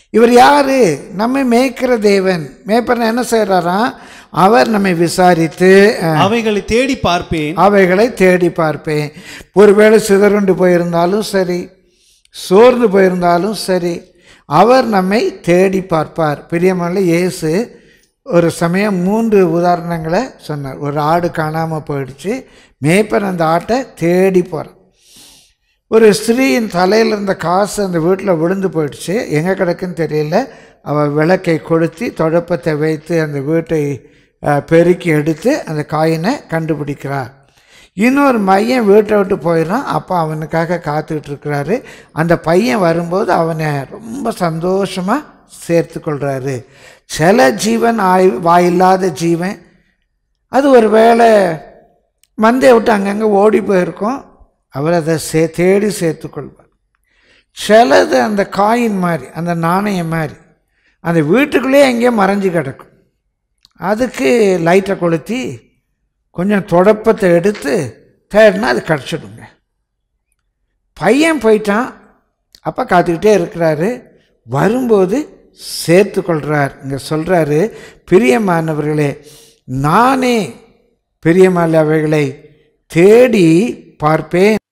இவர் யாரு நம்மை மேய்க்கிற தேவன் மேய்ப்பர் என்ன செய்கிறாராம் அவர் நம்மை விசாரித்து அஹ், அவைகளை தேடி பார்ப்பேன் அவைகளை தேடி பார்ப்பேன் ஒருவேளை சிதறுண்டு போயிருந்தாலும் சரி சோர்ந்து போயிருந்தாலும் சரி அவர் நம்மை தேடி பார்ப்பார் பிரியமான இயேசு ஒரு சமயம் மூன்று உதாரணங்களை சொன்னார் ஒரு ஆடு காணாமல் போயிடுச்சு மேய்ப்பன் அந்த ஆட்டை தேடி போகிறான் ஒரு ஸ்திரீயின் தலையில் இருந்த காசு அந்த வீட்டில் விழுந்து போயிடுச்சு எங்கே கிடக்குன்னு தெரியல அவள் விளக்கை கொளுத்தி தொடப்பத்தை வைத்து அந்த வீட்டை அஹ், பெருக்கி எடுத்து அந்த காயினை கண்டுபிடிக்கிறார் இன்னொரு மையன் வீட்டை விட்டு போயிடுறான் அப்போ அவனுக்காக காத்துக்கிட்டு இருக்கிறாரு அந்த பையன் வரும்போது அவனை ரொம்ப சந்தோஷமாக சேர்த்து கொள்கிறாரு சில ஜீவன் ஆய் வாயில்லாத ஜீவன் அது ஒரு வேளை மந்தையை விட்டு அங்கங்கே ஓடி போயிருக்கும் அவர் அதை சே தேடி சேர்த்துக்கொள்வார் சிலது அந்த காயின் மாதிரி அந்த நாணயம் மாதிரி அந்த வீட்டுக்குள்ளேயே எங்கேயோ மறைஞ்சு கிடக்கும் அதுக்கு லைட்டை கொளுத்தி கொஞ்சம் தொடப்பத்தை எடுத்து தேடினா அது கிடச்சிடுங்க பையன் போயிட்டான் அப்போ காத்துக்கிட்டே இருக்கிறாரு வரும்போது சேர்த்து கொள்கிறார் இங்கே சொல்கிறாரு பிரியமானவர்களே நானே பிரியமானவைகளை தேடி பார்ப்பேன்